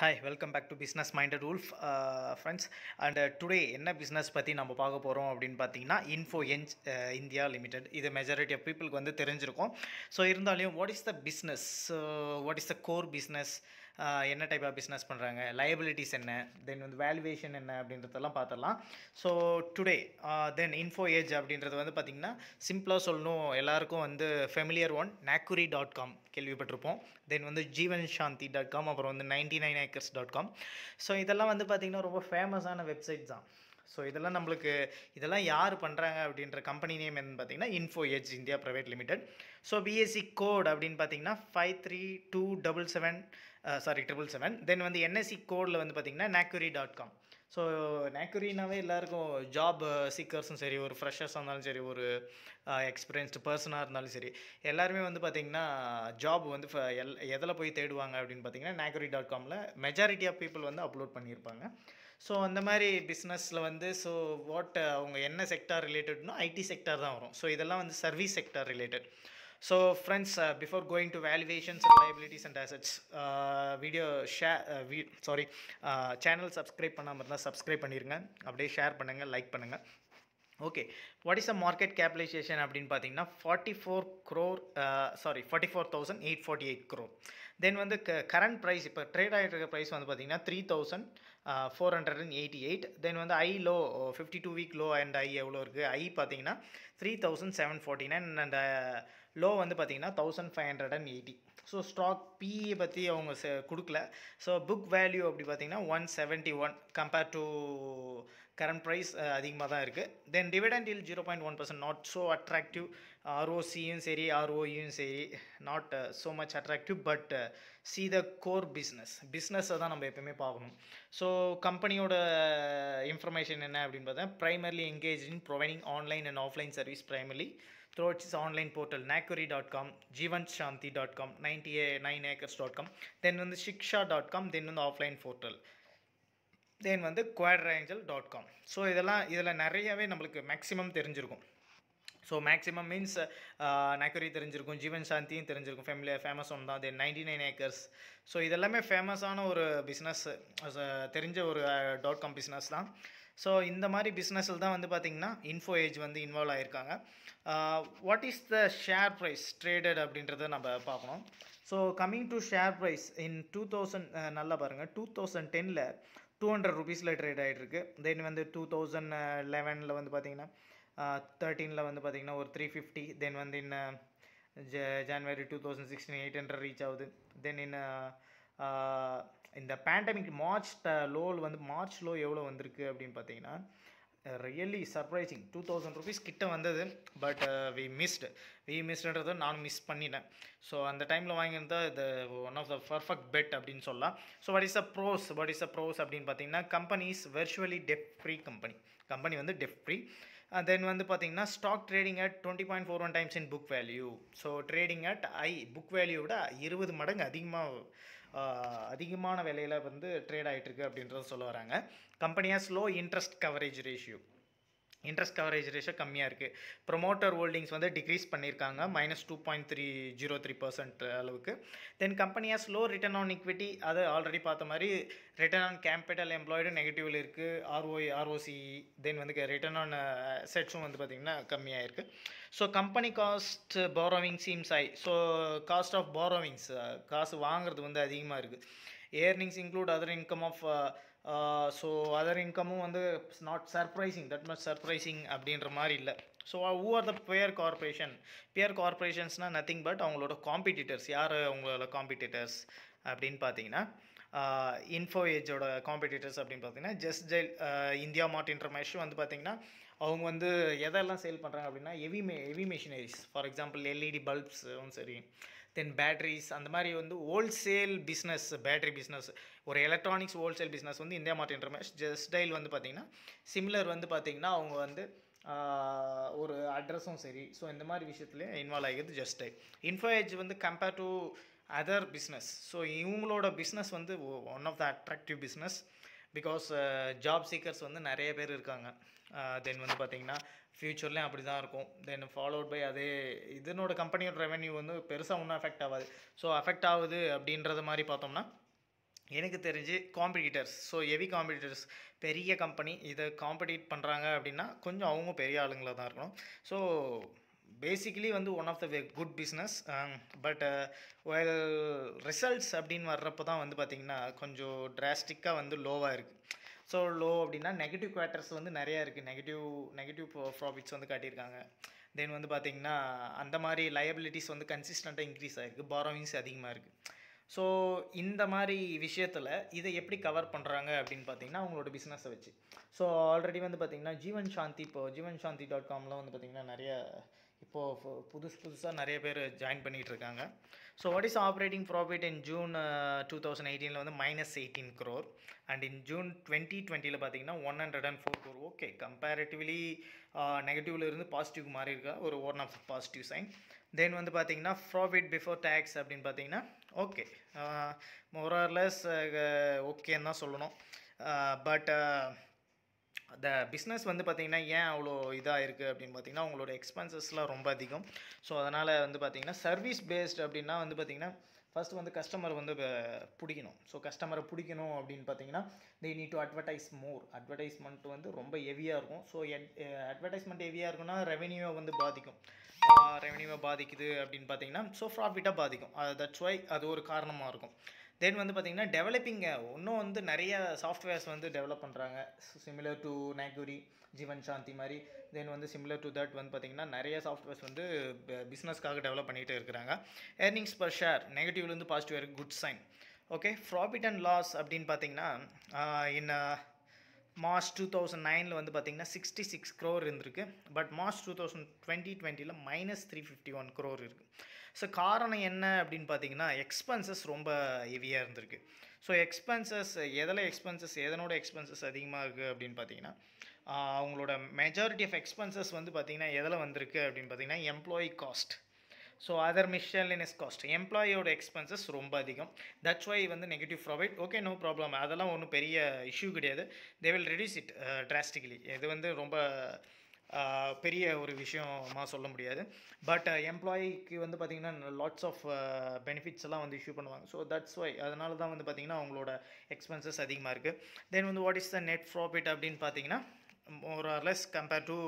hi welcome back to business minded wolf friends and today என்ன business பற்றி நம்ம பார்க்க போகிறோம் அப்படின்னு பார்த்தீங்கன்னா இன்ஃபோ என்ஜ் இந்தியா லிமிடெட் இது மெஜாரிட்டி ஆஃப் பீப்புளுக்கு வந்து தெரிஞ்சிருக்கும் ஸோ இருந்தாலும் what is the business what is the core business என்ன டைப் ஆஃப் பிஸ்னஸ் பண்ணுறாங்க லயபிலிட்டிஸ் என்ன தென் வந்து வேல்யூவேஷன் என்ன அப்படின்றதெல்லாம் பார்த்துடலாம் so today then Info Edge அப்படின்றது வந்து பார்த்திங்கன்னா சிம்பிளாக சொல்லணும் எல்லாருக்கும் வந்து familiar one Naukri dot com கேள்விப்பட்டிருப்போம் தென் வந்து ஜீவன் சாந்தி டாட் காம் அப்புறம் வந்து ninety nine acres dot com so இதெல்லாம் வந்து பார்த்திங்கன்னா ரொம்ப ஃபேமஸான வெப்சைட் தான் ஸோ இதெல்லாம் நம்மளுக்கு இதெல்லாம் யார் பண்ணுறாங்க அப்படின்ற கம்பெனி நேம் என்னன்னு பார்த்தீங்கன்னா Info Edge India private limited so BSE code அப்படின்னு பார்த்தீங்கன்னா five three two double seven sorry triple seven then வந்து என்எஸ்சி கோடில் வந்து பார்த்தீங்கன்னா நாக்குரி டாட் காம் ஸோ நேக்குரினாவே எல்லாருக்கும் ஜாப் சீக்கர்ஸும் சரி ஒரு ஃப்ரெஷர்ஸாக இருந்தாலும் சரி ஒரு எக்ஸ்பீரியன்ஸ்டு பர்சனாக இருந்தாலும் சரி எல்லாருமே வந்து பார்த்திங்கன்னா ஜாப் வந்து ஃப- எல் எதில் போய் தேடுவாங்க அப்படின்னு பார்த்தீங்கன்னா நேக்குரி டாட் காமில் மெஜாரிட்டி ஆஃப் பீப்புள் வந்து அப்லோட் பண்ணியிருப்பாங்க ஸோ அந்த மாதிரி பிஸ்னஸில் வந்து ஸோ வாட் அவங்க என்ன செக்டார் ரிலேட்டட்னா ஐடி செக்டார் தான் வரும் ஸோ இதெல்லாம் வந்து service sector related so friends before going to valuations and liabilities and assets video share sorry channel subscribe பண்ணாமல் இருந்தால் சப்ஸ்கிரைப் பண்ணிடுங்க அப்படியே ஷேர் பண்ணுங்கள் லைக் பண்ணுங்கள் okay what is a market capitalisation அப்படின்னு பார்த்தீங்கன்னா forty four crore sorry forty four thousand eight forty eight crore then வந்து க கரண்ட் ப்ரைஸ் இப்போ ட்ரேட் ஆகிட்டு இருக்க ப்ரைஸ் வந்து பார்த்தீங்கன்னா three thousand four hundred and eighty eight then வந்து high low fifty two week low and high எவ்வளோ இருக்குது ஐ பார்த்தீங்கன்னா three thousand seven forty nine and low வந்து பார்த்தீங்கன்னா thousand five hundred and eighty so stock PE பற்றி அவங்க செ கொடுக்கல ஸோ புக் வேல்யூ அப்படி பார்த்தீங்கன்னா one seventy one compare to current price அதிகமாக தான் இருக்குது then dividend yield zero point one percent not so attractive ஆர்ஓசியும் சரி ஆர்ஓயும் சரி not so much attractive but see the core business பிஸ்னஸை தான் நம்ம எப்பயுமே பார்க்கணும் ஸோ கம்பெனியோட இன்ஃபர்மேஷன் என்ன அப்படின்னு பார்த்தா primarily engaged in providing online and offline service primarily through its online portal Naukri dot com Jeevansathi dot com ninety uh nine acres dot com then வந்து சிக்ஷா டாட் காம் தென் வந்து ஆஃப்லைன் போர்ட்டல் தென் வந்து குவாட்ரேஞ்சல் dot com so இதெல்லாம் இதில் நிறையவே நம்மளுக்கு maximum தெரிஞ்சிருக்கும் so maximum means நக்கரி தெரிஞ்சிருக்கும் ஜீவன் சாந்தியும் தெரிஞ்சிருக்கும் ஃபேமிலி ஃபேமஸ் ஒன் தான் then ninety nine acres so இதெல்லாமே ஃபேமஸான ஒரு பிஸ்னஸ் தெரிஞ்ச ஒரு டாட் காம் பிஸ்னஸ் தான் ஸோ இந்த மாதிரி பிஸ்னஸில் தான் வந்து பார்த்திங்கன்னா இன்ஃபோ ஏஜ் வந்து இன்வால்வ் ஆகியிருக்காங்க what is the share price traded அப்படின்றத நம்ம பார்க்கணும் so coming to share price in two thousand நல்லா பாருங்கள் டூ தௌசண்ட் டெனில் டூ ஹண்ட்ரட் ருபீஸில் ட்ரேட் ஆகிட்டுருக்கு தென் வந்து டூ தௌசண்ட் லெவனில் வந்து பார்த்திங்கன்னா தேர்ட்டீனில் வந்து பார்த்திங்கன்னா ஒரு த்ரீ ஃபிஃப்டி தென் வந்து இன்னும் ஜ January two thousand sixteen eight hundred reach ஆகுது தென் இன்னும் இந்த பேண்டமிக் மார்ச் லோவில் வந்து மார்ச் லோ எவ்வளோ வந்திருக்கு அப்படின்னு பார்த்தீங்கன்னா really surprising two thousand rupees கிட்ட வந்தது பட் வி மிஸ்டு வி மிஸ்டுன்றதை நான் மிஸ் பண்ணிட்டேன் ஸோ அந்த டைமில் வாங்கியிருந்தா இது one of the perfect bet அப்படின்னு சொல்லலாம் so what is a pros what is a pros அப்படின்னு பார்த்தீங்கன்னா company is virtually debt free company company வந்து டெஃப் ஃப்ரீ தென் வந்து பார்த்தீங்கன்னா stock trading at twenty point four one times in book value so trading at I book value விட இருபது மடங்கு அதிகமாக அதிகமான விலையில் வந்து ட்ரேட் ஆகிட்டுருக்கு அப்படின்றத சொல்ல வராங்க கம்பெனியாக slow interest coverage ratio interest coverage ratio கம்மியாக இருக்குது ப்ரொமோட்டர் ஹோல்டிங்ஸ் வந்து டிக்ரீஸ் பண்ணியிருக்காங்க minus two point three zero three percent அளவுக்கு தென் கம்பெனியாக ஸ்லோ ரிட்டர்ன் ஆன் இக்விட்டி அது ஆல்ரெடி பார்த்த மாதிரி ரிட்டர்ன் ஆன் கேபிட்டல் எம்ப்ளாய்டு நெகட்டிவில் இருக்குது ஆர்ஓஐ ஆர்ஓசி தென் வந்து ரிட்டர்ன் ஆன் செட்ஸும் வந்து பார்த்திங்கன்னா கம்மியாக இருக்குது so company cost borrowing seems I so cost of borrowings காசு வாங்குறது வந்து அதிகமாக இருக்குது earnings include other income of so other இன்கமும் வந்து not surprising that much surprising அப்படின்ற மாதிரி இல்லை so who are the peer corporation peer கார்பரேஷன்ஸ்னால் நத்திங் பட் அவங்களோட காம்படிட்டர்ஸ் யார் அவங்களோட காம்படிட்டர்ஸ் அப்படின்னு பார்த்தீங்கன்னா இன்ஃபோ ஏஜோட காம்படிட்டர்ஸ் அப்படின்னு பார்த்தீங்கன்னா just Dial India Mart InterMesh வந்து பார்த்தீங்கன்னா அவங்க வந்து எதெல்லாம் சேல் பண்ணுறாங்க அப்படின்னா heavy may heavy machineries for example LED பல்ப்ஸும் சரி தென் பேட்ரிஸ் அந்த மாதிரி வந்து ஹோல்சேல் பிஸ்னஸ் பேட்ரி பிஸ்னஸ் ஒரு எலக்ட்ரானிக்ஸ் ஹோல்சேல் பிஸ்னஸ் வந்து India Mart InterMesh just Dial வந்து பார்த்திங்கன்னா சிமிலர் வந்து பார்த்திங்கன்னா அவங்க வந்து ஒரு அட்ரஸும் சரி ஸோ இந்த மாதிரி விஷயத்துலேயே இன்வால்வ் ஆகிடுது ஜஸ்ட் டைல் இன்ஃபோஏஜ் வந்து compare to other business so இவங்களோட பிஸ்னஸ் வந்து one of the attractive business because job seekers வந்து நிறைய பேர் இருக்காங்க தென் வந்து பார்த்திங்கன்னா ஃப்யூச்சர்லேயும் அப்படி தான் இருக்கும் தென் ஃபாலோட் பை அதே இதனோட கம்பெனியோட ரெவென்யூ வந்து பெருசாக ஒன்றும் அஃபெக்ட் ஆகாது ஸோ அஃபெக்ட் ஆகுது அப்படின்றது மாதிரி பார்த்தோம்னா எனக்கு தெரிஞ்சு காம்படிட்டர்ஸ் ஸோ ஹெவி காம்படிட்டர்ஸ் பெரிய கம்பெனி இதை காம்படிட் பண்ணுறாங்க அப்படின்னா கொஞ்சம் அவங்க பெரிய ஆளுங்களாக தான் இருக்கணும் ஸோ பேசிக்கலி வந்து one of the way good business but well results அப்படின்னு வர்றப்போ தான் வந்து பார்த்திங்கன்னா கொஞ்சம் டிராஸ்டிக்காக வந்து லோவாக இருக்குது ஸோ லோ அப்படின்னா நெகட்டிவ் குவார்ட்டர்ஸ் வந்து நிறையா இருக்குது நெகட்டிவ் நெகட்டிவ் ப்ராஃபிட்ஸ் வந்து காட்டியிருக்காங்க தென் வந்து பார்த்திங்கன்னா அந்த மாதிரி லயபிலிட்டிஸ் வந்து கன்சிஸ்டண்ட்டாக இன்க்ரீஸ் ஆகிருக்கு பாரோவிங்ஸ் அதிகமாக இருக்குது ஸோ இந்த மாதிரி விஷயத்தில் இதை எப்படி கவர் பண்ணுறாங்க அப்படின்னு பார்த்தீங்கன்னா அவங்களோட பிஸ்னஸை வச்சு ஸோ ஆல்ரெடி வந்து பார்த்திங்கன்னா ஜீவன் சாந்தி இப்போ ஜீவன் சாந்தி டாட் காமில் வந்து பார்த்திங்கன்னா நிறைய இப்போது புதுசு புதுசாக நிறைய பேர் ஜாயின் பண்ணிகிட்டு இருக்காங்க so what is operating profit in June two thousand எயிட்டீனில் வந்து minus eighteen crore and in June twenty டுவெண்ட்டியில் பார்த்தீங்கன்னா one hundred and four crore okay comparatively நெகட்டிவ்ல இருந்து பாசிட்டிவ் மாறி இருக்கா ஒரு one of positive sign then வந்து பார்த்தீங்கன்னா ப்ராஃபிட் பிஃபோர் டேக்ஸ் அப்படின்னு பார்த்தீங்கன்னா ஓகே மோரர்லெஸ் ஓகேன்னு தான் சொல்லணும் பட் த பிஸ்னஸ் வந்து பார்த்திங்கன்னா ஏன் அவ்வளோ இதாக இருக்குது அப்படின்னு பார்த்தீங்கன்னா உங்களோட எக்ஸ்பென்சஸ்லாம் ரொம்ப அதிகம் ஸோ அதனால் வந்து பார்த்திங்கன்னா சர்வீஸ் பேஸ்ட் அப்படின்னா வந்து பார்த்திங்கன்னா ஃபஸ்ட்டு வந்து கஸ்டமர் வந்து பிடிக்கணும் ஸோ கஸ்டமரை பிடிக்கணும் அப்படின்னு பார்த்தீங்கன்னா they need to advertise more advertisement வந்து ரொம்ப ஹெவியாக இருக்கும் ஸோ அட்வர்டைஸ்மெண்ட் ஹெவியாக இருக்குன்னா ரெவென்யூவை வந்து பாதிக்கும் ரெவென்யூவை பாதிக்குது அப்படின்னு பார்த்தீங்கன்னா ஸோ ப்ராஃபிட்டாக பாதிக்கும் தட்ஸ் ஒய் அது ஒரு காரணமாக இருக்கும் தென் வந்து பார்த்திங்கன்னா டெவலப்பிங்க இன்னும் வந்து நிறைய சாஃப்ட்வேர்ஸ் வந்து டெவலப் பண்ணுறாங்க சிமிலர் டு நேகுரி ஜீவன் சாந்தி மாதிரி தென் வந்து சிமிலர் டு தட் வந்து பார்த்திங்கன்னா நிறைய சாஃப்ட்வேர்ஸ் வந்து பிஸ்னஸ்க்காக டெவலப் பண்ணிகிட்டு இருக்கிறாங்க ஏர்னிங்ஸ் பர் ஷேர் நெகட்டிவ்லேருந்து பாசிட்டிவ் இருக்குது good sign okay profit and loss அப்படின்னு பார்த்தீங்கன்னா இன் மார்ச் டூ தௌசண்ட் நைனில் வந்து பார்த்திங்கன்னா சிக்ஸ்டி சிக்ஸ் க்ரோர் இருந்திருக்கு but March two thousand twenty டுவெண்ட்டியில் minus three fifty one crore இருக்குது ஸோ காரணம் என்ன அப்படின்னு பார்த்தீங்கன்னா எக்ஸ்பென்சஸ் ரொம்ப ஹெவியாக இருந்திருக்கு ஸோ எக்ஸ்பென்சஸ் எதில் எக்ஸ்பென்சஸ் எதனோட எக்ஸ்பென்சஸ் அதிகமாக இருக்குது அப்படின்னு பார்த்தீங்கன்னா அவங்களோட மெஜாரிட்டி ஆஃப் எக்ஸ்பென்சஸ் வந்து பார்த்திங்கன்னா எதில் வந்திருக்கு அப்படின்னு பார்த்தீங்கன்னா employee cost so other miscellaneous cost எம்ப்ளாயோட எக்ஸ்பென்சஸ் ரொம்ப அதிகம் தட்ஸ் ஒய் வந்து negative profit okay no problem அதெல்லாம் ஒன்றும் பெரிய இஷ்யூ கிடையாது they will reduce it drastically இது வந்து ரொம்ப பெரிய ஒரு விஷயமாக சொல்ல முடியாது பட் எம்ப்ளாயிக்கு வந்து பார்த்திங்கன்னா லாட்ஸ் ஆஃப் பெனிஃபிட்ஸ் எல்லாம் வந்து இஷ்யூ பண்ணுவாங்க ஸோ தட்ஸ் ஒய் அதனால தான் வந்து பார்த்திங்கன்னா அவங்களோட எக்ஸ்பென்சஸ் அதிகமாக இருக்குது தென் வந்து what is the net profit அப்படின்னு பார்த்தீங்கன்னா more or less compare to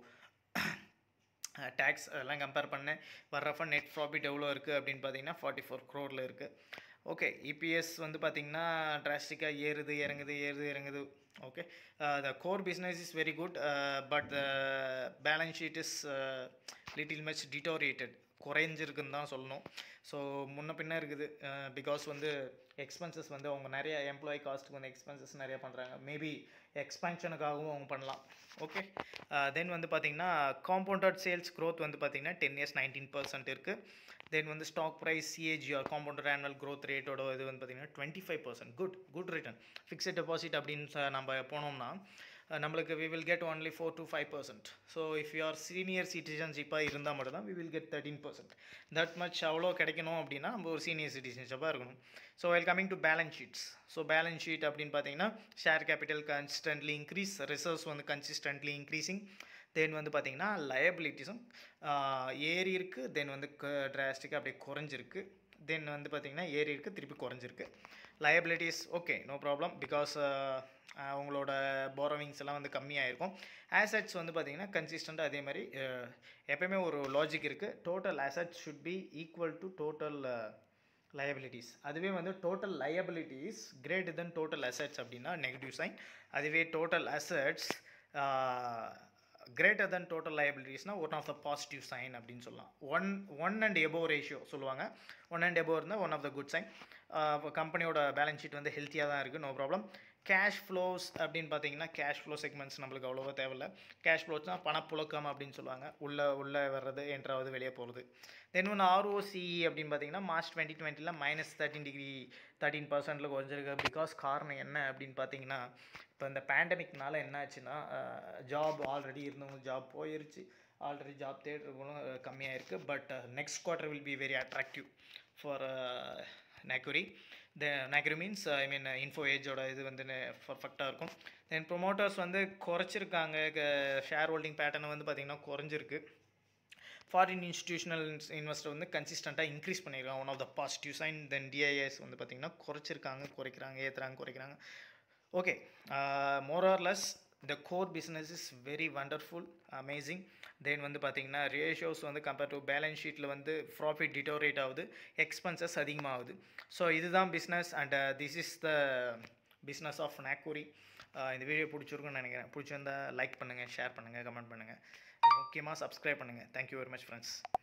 tax அதெல்லாம் கம்பேர் பண்ணேன் வர்றப்ப நெட் ப்ராஃபிட் எவ்வளோ இருக்குது அப்படின்னு பார்த்தீங்கன்னா ஃபார்ட்டி ஃபோர் க்ரோரில் இருக்குது ஓகே இபிஎஸ் வந்து பார்த்திங்கன்னா டிராஸ்டிக்காக ஏறுது இறங்குது ஏறுது இறங்குது okay the core business is very good but the balance sheet is little much deteriorated குறைஞ்சிருக்குன்னு தான் சொல்லணும் ஸோ முன்ன பின்ன இருக்குது பிகாஸ் வந்து எக்ஸ்பென்சஸ் வந்து அவங்க நிறைய எம்ப்ளாயி காஸ்ட்டுக்கு வந்து எக்ஸ்பென்சஸ் நிறைய பண்ணுறாங்க மேபி எக்ஸ்பென்ஷனுக்காகவும் அவங்க பண்ணலாம் ஓகே தென் வந்து பார்த்திங்கன்னா காம்பவுண்டட் சேல்ஸ் க்ரோத் வந்து பார்த்திங்கன்னா டென் இயர்ஸ் நைன்டீன் பர்சன்ட் இருக்குது தென் வந்து stock price CAGR compounded annual growth ரேட்டோட இது வந்து பார்த்திங்கன்னா twenty five percent good good return fixed deposit அப்படின்னு நம்ம போனோம்னா நம்மளுக்கு we will get only four to five percent so if you are senior சிட்டிசன்ஷிப்பாக இருந்தால் மட்டும் தான் we will get thirteen percent that much அவ்வளோ கிடைக்கணும் அப்படின்னா நம்ம ஒரு சீனியர் சிட்டிசன்ஷிப்பாக இருக்கணும் so well coming to balance sheets so balance sheet அப்படின்னு பார்த்தீங்கன்னா share capital consistently increase reserves வந்து கன்சிஸ்டன்ட்லி இன்க்ரீஸிங் தென் வந்து பார்த்திங்கன்னா லயபிலிட்டிஸும் ஏறி இருக்குது தென் வந்து ட்ராஸ்டிக்காக அப்படியே குறைஞ்சிருக்கு தென் வந்து பார்த்திங்கன்னா ஏறி இருக்குது திருப்பி குறைஞ்சிருக்கு liabilities okay no problem because அவங்களோட போரோவிங்ஸ் எல்லாம் வந்து கம்மியாக இருக்கும் ஆசட்ஸ் வந்து பார்த்திங்கன்னா கன்சிஸ்டண்ட்டாக அதே மாதிரி எப்பயுமே ஒரு லாஜிக் இருக்குது total assets should be equal to total liabilities அதுவே வந்து total liabilities greater than total assets அப்படின்னா நெகட்டிவ் சைன் அதுவே total assets greater than total லயபிலிட்டிஸ்னால் one of the positive sign அப்படின்னு சொல்லலாம் one one and above ratio சொல்லுவாங்க one and above இருந்தால் one of the good sign கம்பெனியோட balance sheet வந்து ஹெல்த்தியாக தான் இருக்குது நோ ப்ராப்ளம் கேஷ் ஃப்ளோஸ் அப்படின்னு பார்த்தீங்கன்னா கேஷ் ஃப்ளோ செக்மெண்ட்ஸ் நம்மளுக்கு அவ்வளோவா தேவையில்ல கேஷ் ஃப்ளோஸ்னால் பணப்புழக்கம் அப்படின்னு சொல்லுவாங்க உள்ளே உள்ளே வர்றது என்ட்ராவது வெளியே போகிறது தென் ஒன்று ஆர்ஓசி அப்படின்னு பார்த்தீங்கன்னா மார்ச் டுவெண்ட்டி டுவெண்ட்டியில் மைனஸ் தேர்ட்டின் டிகிரி தேர்ட்டின் பர்சன்ட்டில் குறைஞ்சிருக்கு பிகாஸ் காரணம் என்ன அப்படின்னு பார்த்தீங்கன்னா இப்போ இந்த பேண்டமிக்னால என்ன ஆச்சுன்னா ஜாப் ஆல்ரெடி இருந்தவங்க ஜாப் போயிருச்சு ஆல்ரெடி ஜாப் தேடுறவங்களும் கம்மியாக இருக்குது but next quarter will be very attractive for Naukri the Naukri means I mean Info ஏஜோட இது வந்து பர்ஃபெக்டாக இருக்கும் தென் ப்ரொமோட்டர்ஸ் வந்து குறைச்சிருக்காங்க ஷேர் ஹோல்டிங் பேட்டர்ன் வந்து பார்த்திங்கன்னா குறைஞ்சிருக்கு ஃபாரின் இன்ஸ்டிடியூஷனல் இன்வெஸ்டர் வந்து கன்சிஸ்டண்ட்டாக இன்க்ரீஸ் பண்ணியிருக்காங்க one of the positive sign then DIS வந்து பார்த்திங்கன்னா குறைச்சிருக்காங்க குறைக்கிறாங்க ஏற்றுறாங்க குறைக்கிறாங்க okay more or less the core business is very wonderful amazing then வந்து பார்த்தீங்கன்னா ரேஷியோஸ் வந்து கம்பேர் டு பேலன்ஸ் ஷீட்டில் வந்து ப்ராஃபிட் டிட்டோரேட் ஆகுது எக்ஸ்பென்சஸ் அதிகமாகுது ஸோ இதுதான் business and this is the business of Naukri இந்த வீடியோ பிடிச்சிருக்குன்னு நினைக்கிறேன் பிடிச்சிருந்தா லைக் பண்ணுங்கள் ஷேர் பண்ணுங்கள் கமெண்ட் பண்ணுங்கள் முக்கியமாக சப்ஸ்கிரைப் பண்ணுங்கள் தேங்க்யூ வெரி மச் ஃப்ரெண்ட்ஸ்